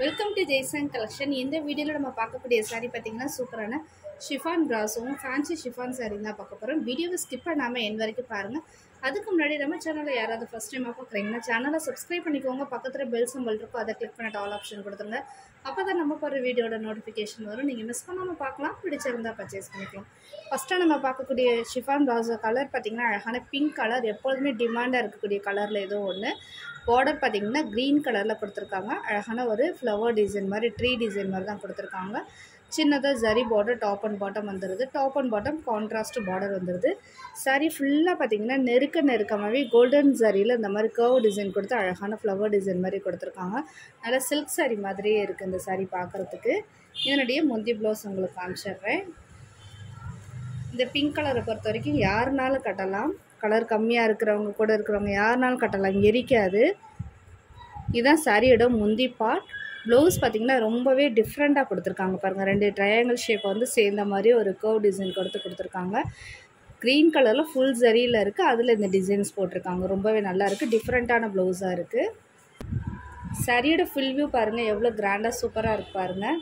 welcome to Jaison collection இந்த வீடியோவில் நம்ம பார்க்கக்கூடிய saree பார்த்தீங்கன்னா சூப்பரான ஷிஃபான் ப்ராஸும் ஃபேன்சி ஷிஃபான் saree தான் பார்க்க போகிறோம் வீடியோவை ஸ்கிப் பண்ணாமல் என் வரைக்கும் பாருங்கள் அதுக்கு முன்னாடி நம்ம சேனலில் யாராவது ஃபஸ்ட் டைமாக பார்க்குறீங்கன்னா சேனலை சப்ஸ்கிரைப் பண்ணிக்கோங்க பக்கத்தில் பெல் சிம்பிள் இருக்கும் அதை கிளிக் பண்ணிட்டு ஆல் ஆப்ஷன் கொடுத்துருங்க அப்போ தான் நம்ம போகிற வீடியோட நோட்டிஃபிகேஷன் வரும் நீங்கள் மிஸ் பண்ணாமல் பார்க்கலாம் பிடிச்சிருந்தா பர்ச்சேஸ் பண்ணிக்கலாம் ஃபஸ்ட்டாக நம்ம பார்க்கக்கூடிய ஷிஃபான் ப்ராஸோ கலர் பார்த்திங்கன்னா அழகான பிங்க் கலர் எப்பொழுதுமே டிமாண்டாக இருக்கக்கூடிய கலரில் ஏதோ ஒன்று பார்டர் பார்த்தீங்கன்னா க்ரீன் கலரில் கொடுத்துருக்காங்க அழகான ஒரு ஃப்ளவர் டிசைன் மாதிரி ட்ரீ டிசைன் மாதிரி தான் கொடுத்துருக்காங்க சின்னதாக zari border top and bottom வந்துடுது top and bottom contrast border வந்துடுது saree ஃபுல்லாக பார்த்தீங்கன்னா நெருக்க நெருக்கமாகவே கோல்டன் ஜரியில் இந்த மாதிரி கர்வ் டிசைன் கொடுத்து அழகான ஃப்ளவர் டிசைன் மாதிரி கொடுத்துருக்காங்க நல்லா சில்க் saree மாதிரியே இருக்குது இந்த saree பார்க்குறதுக்கு இதனுடைய முந்தி ப்ளவுஸ் உங்களுக்கு காமிச்சிடுறேன் இந்த பிங்க் கலரை பொறுத்த வரைக்கும் யாருனாலும் கட்டலாம் கலர் கம்மியாக இருக்கிறவங்க கூட இருக்கிறவங்க யாருனாலும் கட்டலாம் எரிக்காது இதுதான் சாரியோட முந்தி பார்ட் ப்ளவுஸ் பார்த்திங்கன்னா ரொம்பவே டிஃப்ரெண்ட்டாக கொடுத்துருக்காங்க பாருங்கள் ரெண்டு ட்ரையாங்கிள் ஷேப்பை வந்து சேர்ந்த மாதிரி ஒரு கர்வ் டிசைன் கொடுத்து கொடுத்துருக்காங்க க்ரீன் கலரில் ஃபுல் ஜரியில் இருக்குது அதில் இந்த டிசைன்ஸ் போட்டிருக்காங்க ரொம்பவே நல்லா இருக்குது டிஃப்ரெண்ட்டான ப்ளவுஸாக இருக்குது சாரியோட ஃபுல் வியூ பாருங்கள் எவ்வளோ கிராண்டாக சூப்பராக இருக்கு பாருங்கள்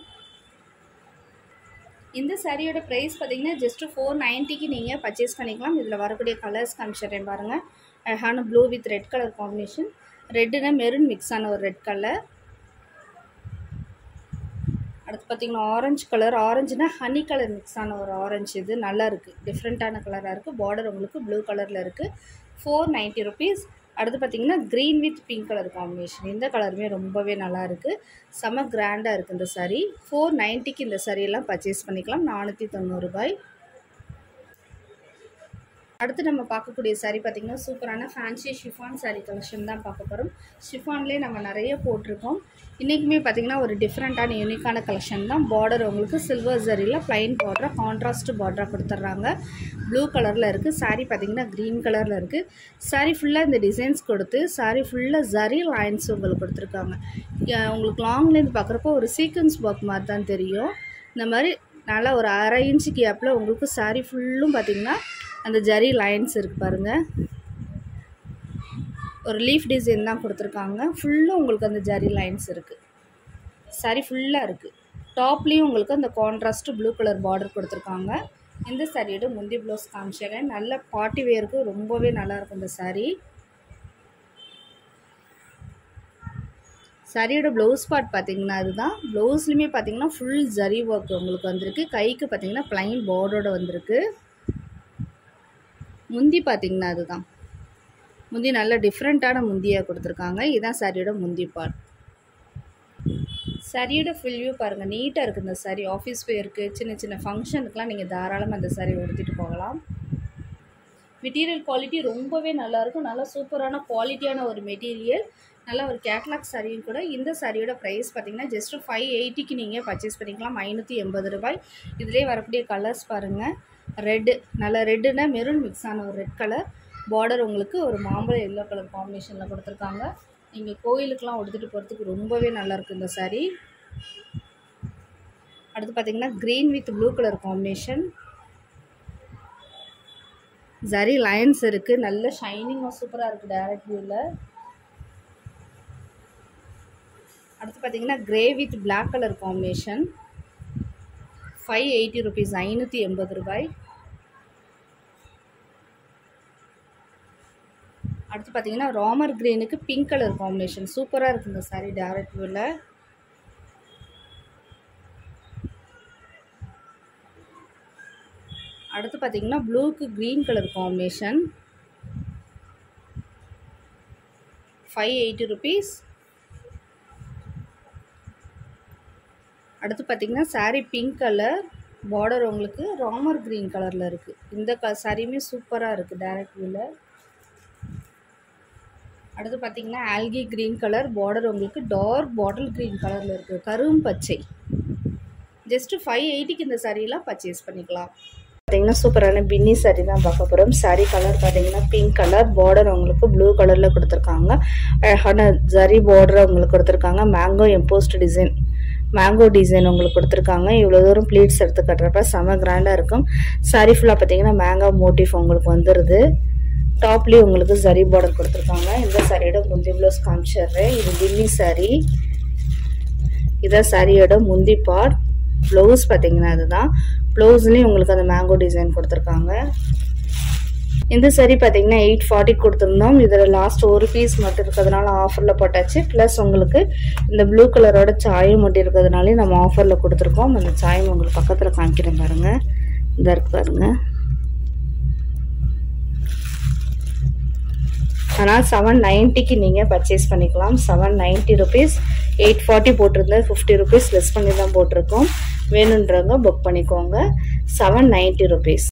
இந்த சாரியோட ப்ரைஸ் பார்த்தீங்கன்னா ஜஸ்ட்டு ஃபோர் நைன்ட்டிக்கு நீங்கள் பர்ச்சேஸ் பண்ணிக்கலாம் இதில் வரக்கூடிய கலர்ஸ் காமிச்சிடுறேன் பாருங்கள் அழகான blue with red colour combination ரெட்டுனா மெரூன் மிக்ஸ் ஆன ஒரு ரெட் கலர் அடுத்து பார்த்தீங்கன்னா ஆரஞ்சு கலர் ஆரஞ்சுனா ஹனி கலர் மிக்ஸ் ஆன ஒரு ஆரஞ்சு இது நல்லா இருக்குது டிஃப்ரெண்ட்டான கலராக இருக்குது பார்டர் உங்களுக்கு ப்ளூ கலரில் இருக்குது ஃபோர் நைன்ட்டி ருபீஸ் அடுத்து பார்த்தீங்கன்னா green with pink colour combination இந்த கலருமே ரொம்பவே நல்லா இருக்குது செம கிராண்டாக இருக்குது இந்த saree ஃபோர் நைன்ட்டிக்கு இந்த சாரியெல்லாம் பர்ச்சேஸ் பண்ணிக்கலாம் நானூற்றி தொண்ணூறுபாய் அடுத்து நம்ம பார்க்கக்கூடிய saree பார்த்திங்கன்னா சூப்பரான ஃபேன்சி ஷிஃபான் saree கலெக்ஷன் தான் பார்க்க போகிறோம் ஷிஃபான்லேயே நம்ம நிறைய போட்டிருக்கோம் இன்றைக்குமே பார்த்திங்கன்னா ஒரு டிஃப்ரெண்ட்டான யூனிக்கான கலெக்ஷன் தான் பார்டர் உங்களுக்கு சில்வர் ஜரியில் ப்ளைன் பார்டராக கான்ட்ராஸ்ட் பார்டராக கொடுத்துட்றாங்க ப்ளூ கலரில் இருக்குது saree பார்த்திங்கன்னா க்ரீன் கலரில் இருக்குது saree ஃபுல்லாக இந்த டிசைன்ஸ் கொடுத்து saree ஃபுல்லாக ஜரி லைன்ஸ் உங்களுக்கு கொடுத்துருக்காங்க இங்க உங்களுக்கு லாங்லேருந்து பார்க்குறப்போ ஒரு சீக்வன்ஸ் ஒர்க் மாதிரி தான் தெரியும் இந்த மாதிரி நல்லா ஒரு அரை இன்ச்சு கேப்பில் உங்களுக்கு saree ஃபுல்லும் பார்த்திங்கன்னா அந்த ஜரி லைன்ஸ் இருக்குது பாருங்கள் ஒரு லீஃப் டிசைன் தான் கொடுத்துருக்காங்க ஃபுல்லும் உங்களுக்கு அந்த ஜரி லைன்ஸ் இருக்குது saree ஃபுல்லாக இருக்குது டாப்லேயும் உங்களுக்கு அந்த கான்ட்ராஸ்ட் ப்ளூ கலர் பார்டர் கொடுத்துருக்காங்க இந்த சாரியோட முந்தி ப்ளவுஸ் காமிச்சிடுறேன் நல்ல பார்ட்டி வேருக்கு ரொம்பவே நல்லாயிருக்கும் இந்த saree சரியோட ப்ளவுஸ் பார்ட் பார்த்தீங்கன்னா அதுதான் ப்ளவுஸ்லையுமே பார்த்தீங்கன்னா ஃபுல் ஜரி ஒர்க் உங்களுக்கு வந்திருக்கு கைக்கு பார்த்தீங்கன்னா ப்ளைன் பார்டரோட வந்திருக்கு முந்தி பார்த்தீங்கன்னா அதுதான் முந்தி நல்ல டிஃப்ரெண்ட்டான முந்தியாக கொடுத்துருக்காங்க இதுதான் சாரியோட முந்தி பார்ட் சரியோட ஃபுல் வியூ பாருங்கள் நீட்டாக இருக்குது இந்த சாரி ஆஃபீஸ் வேருக்கு சின்ன சின்ன ஃபங்க்ஷனுக்குலாம் நீங்கள் தாராளமாக இந்த சாரி உடுத்திட்டு போகலாம் மெட்டீரியல் குவாலிட்டி ரொம்பவே நல்லாயிருக்கும் நல்லா சூப்பரான குவாலிட்டியான ஒரு மெட்டீரியல் நல்ல ஒரு கேட்லாக் சாரியும் கூட இந்த சாரியோட ப்ரைஸ் பார்த்தீங்கன்னா ஜஸ்ட்டு ஃபைவ் எயிட்டிக்கு நீங்கள் பர்ச்சேஸ் பண்ணிக்கலாம் ஐநூற்றி எண்பது ரூபாய் இதிலே வரக்கூடிய கலர்ஸ் பாருங்கள் ரெட்டு நல்ல ரெட்டுனா மெரூன் மிக்ஸ் ஆன ஒரு ரெட் கலர் பார்டர் உங்களுக்கு ஒரு மாம்பழ எல்லோ கலர் காம்பினேஷனில் கொடுத்துருக்காங்க நீங்கள் கோயிலுக்கெலாம் உடுத்துட்டு போகிறதுக்கு ரொம்பவே நல்லாயிருக்கு இந்த saree அடுத்து பார்த்தீங்கன்னா green with blue colour combination zari lines இருக்குது நல்ல ஷைனிங்காக சூப்பராக இருக்குது டேரக்ட் வியூவில் அடுத்து பார்த்தீங்கன்னா grey with Black colour combination five eighty rupees ஐநூற்றி எண்பது ரூபாய் அடுத்து பார்த்தீங்கன்னா ராமர் க்ரீனுக்கு பிங்க் கலர் காம்பினேஷன் சூப்பராக இருக்குது இந்த saree டேரக்ட் வியூவில் அடுத்து பார்த்தீங்கன்னா ப்ளூக்கு green colour combination five eighty rupees அடுத்து பார்த்தீங்கன்னா saree பிங்க் கலர் பார்டர் உங்களுக்கு ராமர் க்ரீன் கலரில் இருக்குது இந்த க சாரியுமே சூப்பராக இருக்குது டேரக்ட் வியூவில் அடுத்து பார்த்தீங்கன்னா ஆல்கி க்ரீன் கலர் பார்டர் உங்களுக்கு டார்க் பாட்டில் க்ரீன் கலரில் இருக்குது கரும் பச்சை ஜஸ்ட்டு ஃபைவ் எயிட்டிக்கு இந்த சாரியெல்லாம் பர்ச்சேஸ் பண்ணிக்கலாம் பார்த்தீங்கன்னா சூப்பரான பின்னி saree தான் பார்க்க போகிறோம் saree கலர் பார்த்தீங்கன்னா பிங்க் கலர் பார்டர் உங்களுக்கு ப்ளூ கலரில் கொடுத்துருக்காங்க அழகான ஜரி பார்டர் உங்களுக்கு கொடுத்துருக்காங்க mango embossed design mango design உங்களுக்கு கொடுத்துருக்காங்க இவ்வளோ தூரம் ப்ளீட்ஸ் எடுத்து கட்டுறப்ப செம கிராண்டாக இருக்கும் saree ஃபுல்லாக பார்த்தீங்கன்னா மேங்கோ மோட்டிவ் உங்களுக்கு வந்துடுது டாப்லேயும் உங்களுக்கு சரி பார்டர் கொடுத்துருக்காங்க இந்த சாரியோட முந்தி ப்ளவுஸ் காமிச்சிடுறேன் இது பின்னி saree இதான் சாரியோட முந்தி பார்ட் ப்ளவுஸ் பார்த்தீங்கன்னா அதுதான் ப்ளவுஸ்லேயும் உங்களுக்கு அந்த மேங்கோ டிசைன் கொடுத்துருக்காங்க இந்த சரி பார்த்தீங்கன்னா எயிட் ஃபார்ட்டி கொடுத்துருந்தோம் இதில் லாஸ்ட் ஒரு பீஸ் மட்டும் இருக்கிறதுனால ஆஃபரில் போட்டாச்சு ப்ளஸ் உங்களுக்கு இந்த ப்ளூ கலரோட சாயம் மட்டும் இருக்கிறதுனாலே நம்ம ஆஃபரில் கொடுத்துருக்கோம் அந்த சாயம் உங்களுக்கு பக்கத்தில் காமிக்கிறேன் பாருங்கள் இந்த இருக்கு பாருங்கள் ஆனால் செவன் நைன்ட்டிக்கு நீங்கள் பர்ச்சேஸ் பண்ணிக்கலாம் seven ninety rupees eight forty போட்டிருந்தேன் ஃபிஃப்டி ருபீஸ் லெஸ் பண்ணி தான் போட்டிருக்கோம் வேணுன்றவங்க புக் பண்ணிக்கோங்க செவன் நைன்ட்டி ருபீஸ்